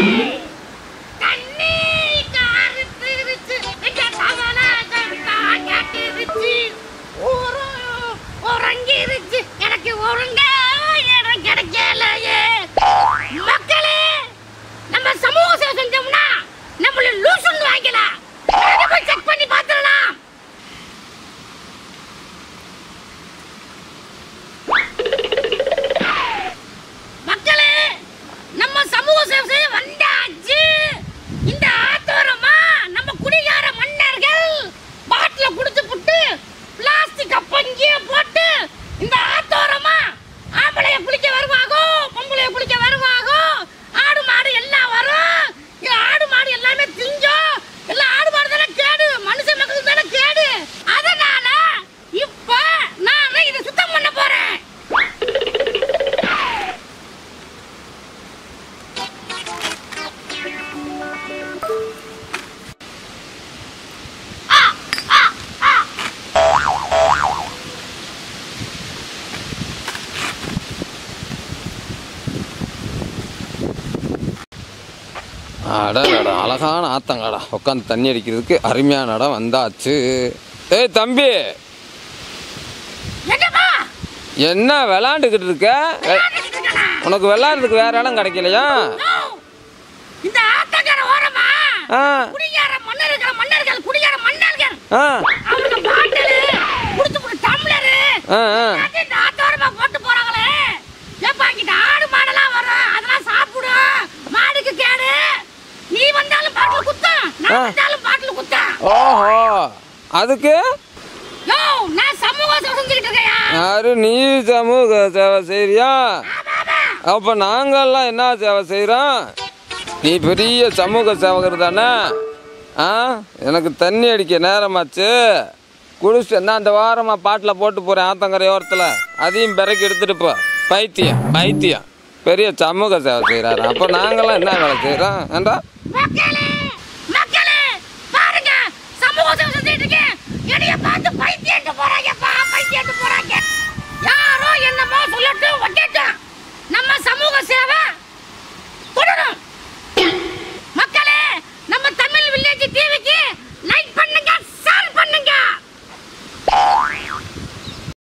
தண்ணி காரிருச்சு எங்க தவளை கருத்தான் கேட்டிருச்சு ஊரு உறங்கிருச்சு எனக்கு ஒழுங்க இடம் கிடைக்கலையே மக்களே நம்ம சமூக சேவை செஞ்சோம்னா நம்மள லூசுன்னு வாங்கிக்கலாம் அதை போய் செக் பண்ணி பார்த்துடலாம் மக்களே நம்ம சமூக சேவை செய்ய வந்தாச்சு இந்த ஆத்தோரமா நம்ம குடிகார மன்னர்கள் பாட்டில குடிச்சு புட்டு பிளாஸ்டிக் அப்பங்கிய போட்டு இந்த ஆத்தோரமா ஆம்பளைய குளிக்க வருவாகோ பொம்பளைய குளிக்க வருவாகோ ஆடு மாடு எல்லாம் வரும் இது ஆடு மாடு எல்லாமே திங்கும் எல்லாம் ஆடு மாடு தானே கேடு மனுஷ மக்களுக்கு தானே கேடு அதனால இப்ப நான் இதை சுத்தம் பண்ண போறேன் அடடா அழகான ஆத்தங்கடா உட்காந்து தண்ணி அடிக்கிறதுக்கு அருமையான இடம் வந்தாச்சு ஏய் தம்பி என்னப்பா என்ன விளாண்டுக்கிட்டு இருக்க வெ- உனக்கு விளாட்றதுக்கு வேற இடம் கிடைக்கலையா யோ, இந்த ஆத்தங்கர ஓரமா ஆ குடிகார மன்னர்கள் மன்னர்கள் குடிகார மன்னர்கள் ஆ அவங்க பாட்டிலு குடிச்சு போட்டு டம்ளரு ஆ ஆ எல்லாத்தையும் இந்த ஆத்தோரமா போட்டு போறாங்களே ஏப்பா இங்கிட்ட ஆடு மாடெல்லாம் வரும் அதெல்லாம் சாப்பிடும் மாடுக்கு கேடு நீ வந்தாலும் பாட்டில் குத்தம் நான் ஆ. வந்தாலும் பாட்டில் குத்தம் ஓஹோ அதுக்கு யோ நான் சமூக சேவை செஞ்சுக்கிட்டு இருக்கேயா யாரு நீ சமூக சேவை செய்றியா அப்போ நாங்கெல்லாம் என்ன சேவை செய்கிறோம் நீ பெரிய சமூக சேவகர் தானே ஆ எனக்கு தண்ணி அடிக்க நேரமாச்சு குடிச்சு நான் அந்த வாரமாக பாட்டில் போட்டு போகிறேன் ஆத்தங்கரை ஓரத்தில் அதையும் பிறக்கி எடுத்துட்டு போ பைத்தியம் பைத்தியம் பெரிய சமூக சேவை செய்கிறாரு அப்போ நாங்களாம் என்ன வேலை செய்கிறோம் ஏண்டா மக்களே